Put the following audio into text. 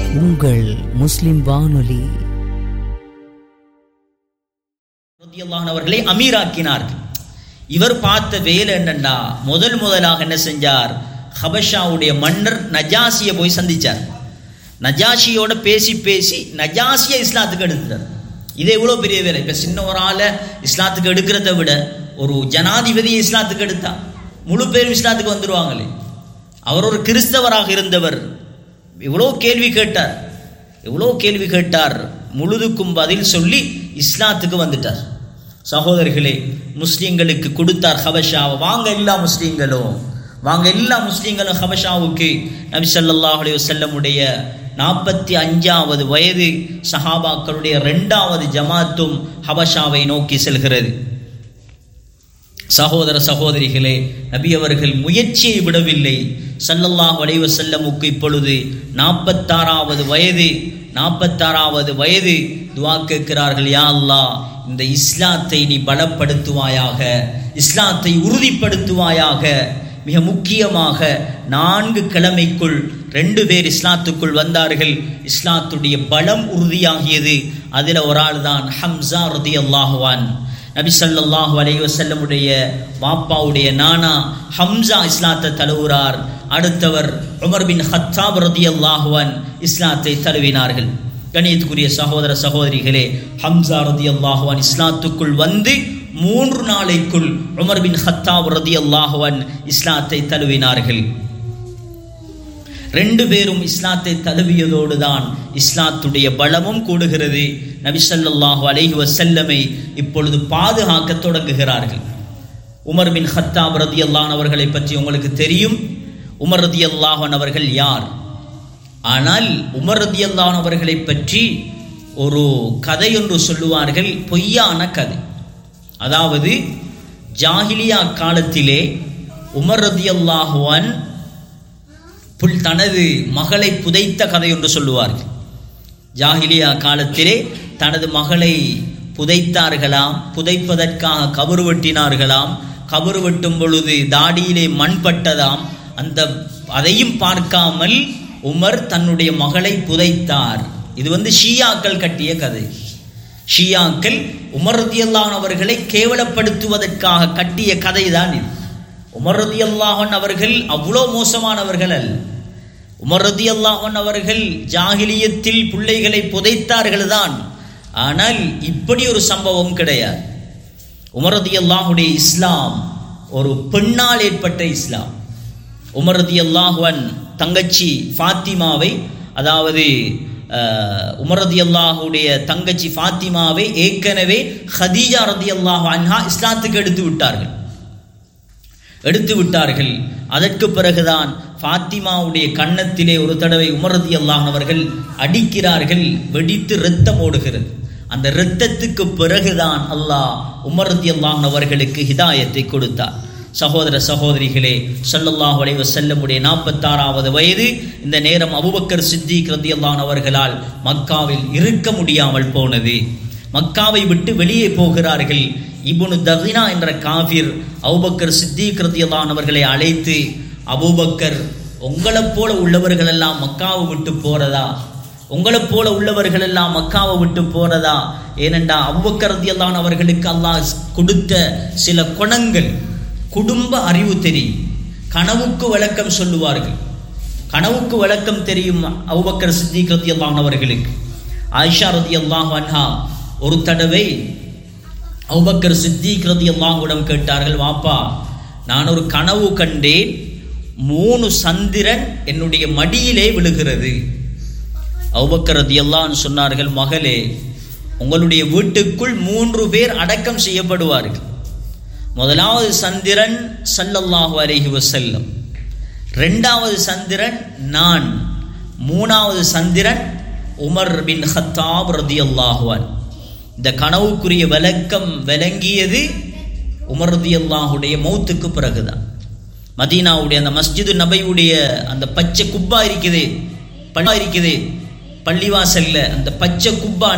உங்கள் முஸ்லிம் வானொலி ரதியல்லாஹு அவர்களை அமீராக்கினார்கள் இவர் பார்த்த வேலை என்னண்டா முதல் முதலாக என்ன செஞ்சார் ஹபஷாவுடைய மன்னர் நஜாசியை போய் சந்திச்சார் நஜாஷியோட பேசி பேசி நஜாசியை இஸ்லாத்துக்கு எடுத்துட்டார் இது எவ்வளோ பெரிய வேலை இப்போ சின்ன ஒரு ஆளை இஸ்லாத்துக்கு எடுக்கிறத விட ஒரு ஜனாதிபதியை இஸ்லாத்துக்கு எடுத்தா முழு பேரும் இஸ்லாத்துக்கு வந்துடுவாங்களே அவர் ஒரு கிறிஸ்தவராக இருந்தவர் எவ்வளோ கேள்வி கேட்டார் எவ்வளோ கேள்வி கேட்டார் முழுதுக்கும் பதில் சொல்லி இஸ்லாத்துக்கு வந்துட்டார் சகோதரர்களே முஸ்லீம்களுக்கு கொடுத்தார் ஹபஷாவை வாங்க எல்லா முஸ்லீம்களும் வாங்க எல்லா முஸ்லீம்களும் ஹபஷாவுக்கு நபி ஸல்லல்லாஹு அலைஹி வஸல்லமுடைய நாற்பத்தி அஞ்சாவது வயது சஹாபாக்களுடைய ரெண்டாவது ஜமாத்தும் ஹபஷாவை நோக்கி செல்கிறது சகோதர சகோதரிகளே நபி அவர்கள் முயற்சியை விடவில்லை ஸல்லல்லாஹு அலைஹி வஸல்லமுக்கு இப்பொழுது நாற்பத்தாறாவது வயது நாற்பத்தாறாவது வயது துவா கேட்கிறார்கள் யா அல்லாஹ் இந்த இஸ்லாத்தை நீ பலப்படுத்துவாயாக இஸ்லாத்தை உறுதிப்படுத்துவாயாக மிக முக்கியமாக நான்கு கிழமைக்குள் ரெண்டு பேர் இஸ்லாத்துக்குள் வந்தார்கள் இஸ்லாத்துடைய பலம் உறுதியாகியது அதில் ஒரு ஆள் தான் ஹம்சா ரதி அல்லாஹுவான் நபி ஸல்லல்லாஹு அலைஹி வஸல்லமுடைய வாப்பாவுடைய நானா ஹம்சா இஸ்லாத்தை தழுவுறார் அடுத்தவர் உமர் பின் ஹத்தாப் ரதியல்லாஹு அன் இஸ்லாத்தை தழுவினார்கள் கணியத்துக்குரிய சகோதர சகோதரிகளே ஹம்சா ரதியல்லாஹு அன் இஸ்லாத்துக்குள் வந்து மூன்று நாளைக்குள் உமர் பின் ஹத்தாப் ரதியல்லாஹு அன் இஸ்லாத்தை தழுவினார்கள் ரெண்டு பேரும் இஸ்லாத்தை தழுவியதோடு தான் இஸ்லாத்துடைய பலமும் கூடுகிறது நபி ஸல்லல்லாஹு அலைஹி வஸல்லமை இப்பொழுது பாதுகாக்க தொடங்குகிறார்கள் உமர் பின் ஹத்தாப் ரதியல்லான் அவர்களை பற்றி உங்களுக்கு தெரியும் உமர் ரதியல்லாஹன் அவர்கள் யார் ஆனால் உமர் ரதியல்லான் அவர்களை பற்றி ஒரு கதை ஒன்று சொல்லுவார்கள் பொய்யான கதை அதாவது ஜாஹிலியா காலத்திலே உமர் ரதியல்லாஹுவான் புல் தனது மகளை புதைத்த கதை என்று சொல்லுவார்கள் ஜாஹிலியா காலத்திலே தனது மகளை புதைத்தார்களாம் புதைப்பதற்காக கபறு வெட்டினார்களாம் கபறு வெட்டும் பொழுது தாடியிலே மண் பட்டதாம் அந்த அதையும் பார்க்காமல் உமர் தன்னுடைய மகளை புதைத்தார் இது வந்து ஷியாக்கள் கட்டிய கதை ஷியாக்கள் உமர் ரதியல்லான் அவர்களை கேவலப்படுத்துவதற்காக கட்டிய கதை தான் இது உமர் ரதி அல்லாஹன் அவர்கள் அவ்வளோ மோசமானவர்கள் அல்ல உமர் ரதி அல்லாஹன் அவர்கள் ஜாகிலியத்தில் பிள்ளைகளை புதைத்தார்கள் தான் ஆனால் இப்படி ஒரு சம்பவம் கிடையாது உமர் ரதி அல்லாஹுடைய இஸ்லாம் ஒரு பெண்ணால் ஏற்பட்ட இஸ்லாம் உமர் ரதி அல்லாஹுவன் தங்கச்சி ஃபாத்திமாவை அதாவது உமர் ரதி அல்லாஹுடைய தங்கச்சி ஃபாத்திமாவை ஏற்கனவே ஹதீஜா ரதி அல்லாஹு அன்ஹா இஸ்லாத்துக்கு எடுத்து விட்டார்கள் எடுத்து விட்டார்கள் அதற்கு பிறகுதான் ஃபாத்திமாவுடைய கன்னத்திலே ஒரு தடவை உமரதி அல்லாஹனவர்கள் அடிக்கிறார்கள் வெடித்து இரத்தம் ஓடுகிறது அந்த இரத்தத்துக்கு பிறகுதான் அல்லாஹ் உமரதி அல்லாஹனவர்களுக்கு ஹிதாயத்தை கொடுத்தார் சகோதர சகோதரிகளே சல்லல்லாஹு அலைஹி வஸல்லமுடைய நாற்பத்தாறாவது வயது இந்த நேரம் அபுபக்கர் சித்திக் ரதியல்லான் அவர்களால் மக்காவில் இருக்க முடியாமல் போனது மக்காவை விட்டு வெளியே போகிறார்கள் இபுனு தகினா என்ற காஃபிர் அபுபக்கர் சித்திக் ரதியல்லான் அவர்களை அழைத்து அபூபக்கர் உங்களைப் போல உள்ளவர்கள் எல்லாம் மக்காவை விட்டு போறதா உங்களைப் போல உள்ளவர்கள் எல்லாம் மக்காவை விட்டு போறதா ஏனென்றா அபுபக்கர் ரதியல்லான் அவர்களுக்கு அல்லாஹ் கொடுத்த சில குணங்கள் குடும்ப அறிவு தெரியும் கனவுக்கு விளக்கம் சொல்லுவார்கள் கனவுக்கு விளக்கம் தெரியும் அபுபக்கர் சித்திக் ரதியல்லான் அவர்களுக்கு ஆயிஷா ரதியல்லாஹு அன்ஹா ஒரு தடவை அவுபக்கர் சித்திக் ரதி அல்லாஹுடம் கேட்டார்கள் வாப்பா நான் ஒரு கனவு கண்டேன் மூணு சந்திரன் என்னுடைய மடியிலே விழுகிறது அவுபக்கர் ரதி அல்லான்னு சொன்னார்கள் மகளே உங்களுடைய வீட்டுக்குள் மூன்று பேர் அடக்கம் செய்யப்படுவார்கள் முதலாவது சந்திரன் சல்லல்லாஹு அலைஹி வசல்லம் ரெண்டாவது சந்திரன் நான் மூணாவது சந்திரன் உமர் பின் ஹத்தாப் ரதி அல்லாஹுவான் இந்த கனவுக்குரிய விளக்கம் விளங்கியது உமர்தி அல்லாஹுடைய மௌத்துக்கு பிறகுதான் மதீனாவுடைய அந்த மஸ்ஜிது நபையுடைய அந்த பச்சை குப்பா இருக்குதே பள்ளா இருக்குதே பள்ளிவாசல்ல அந்த பச்சை குப்பா